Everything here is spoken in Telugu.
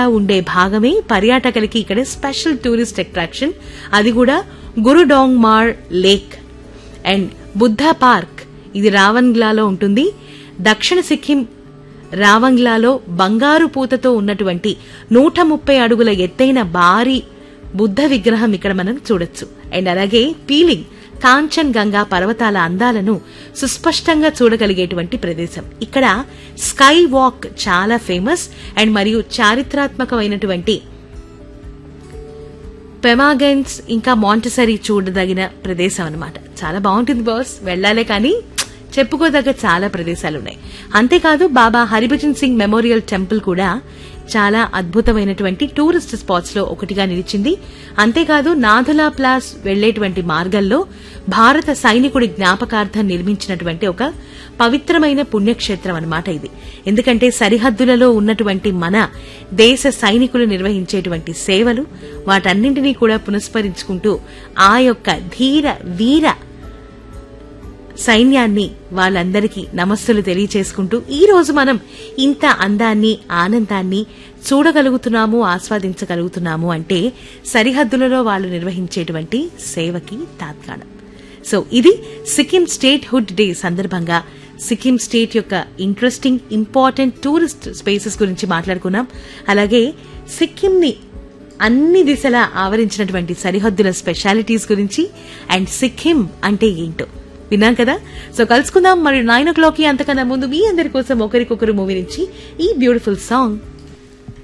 ఉండే భాగమే పర్యాటకులకి ఇక్కడ స్పెషల్ టూరిస్ట్ అట్రాక్షన్ అది కూడా గురుడాంగ్ మార్ లేక్ అండ్ బుద్ధ పార్క్ ఇది రావన్గ్లాలో ఉంటుంది దక్షిణ సిక్కిం రావంగ్లాలో బంగారు పూతతో ఉన్నటువంటి నూట ముప్పై అడుగుల ఎత్తైన భారీ బుద్ధ విగ్రహం ఇక్కడ మనం చూడొచ్చు అండ్ అలాగే పీలింగ్ కాంచన్ గంగా పర్వతాల అందాలను సుస్పష్టంగా చూడగలిగేటువంటి ప్రదేశం ఇక్కడ స్కై వాక్ చాలా ఫేమస్ అండ్ మరియు చారిత్రాత్మకమైనటువంటి పెమాగన్స్ ఇంకా మాంటసరీ చూడదగిన ప్రదేశం అన్నమాట చాలా బాగుంటుంది బాస్ వెళ్ళాలే కానీ చెప్పుకోదగ్గ చాలా ప్రదేశాలు ఉన్నాయి అంతేకాదు బాబా హరిభజన్ సింగ్ మెమోరియల్ టెంపుల్ కూడా చాలా అద్భుతమైనటువంటి టూరిస్ట్ స్పాట్స్ లో ఒకటిగా నిలిచింది అంతేకాదు నాథులా ప్లాస్ వెళ్లేటువంటి మార్గంలో భారత సైనికుడి జ్ఞాపకార్థం నిర్మించినటువంటి ఒక పవిత్రమైన పుణ్యక్షేత్రం అన్నమాట ఇది ఎందుకంటే సరిహద్దులలో ఉన్నటువంటి మన దేశ సైనికులు నిర్వహించేటువంటి సేవలు వాటన్నింటినీ కూడా పునస్మరించుకుంటూ ఆ యొక్క ధీర వీర సైన్యాన్ని వాళ్ళందరికీ నమస్సులు తెలియచేసుకుంటూ ఈ రోజు మనం ఇంత అందాన్ని ఆనందాన్ని చూడగలుగుతున్నాము ఆస్వాదించగలుగుతున్నాము అంటే సరిహద్దులలో వాళ్ళు నిర్వహించేటువంటి సేవకి తాత్కాలం సో ఇది సిక్కిం స్టేట్ హుడ్ డే సందర్భంగా సిక్కిం స్టేట్ యొక్క ఇంట్రెస్టింగ్ ఇంపార్టెంట్ టూరిస్ట్ స్పేసెస్ గురించి మాట్లాడుకున్నాం అలాగే సిక్కింని అన్ని దిశలా ఆవరించినటువంటి సరిహద్దుల స్పెషాలిటీస్ గురించి అండ్ సిక్కిం అంటే ఏంటో విన్నాం కదా సో కలుసుకుందాం మరి నైన్ ఓ క్లాక్ కి అంతకన్నా ముందు మీ అందరి కోసం ఒకరికొకరు మూవీ నుంచి ఈ బ్యూటిఫుల్ సాంగ్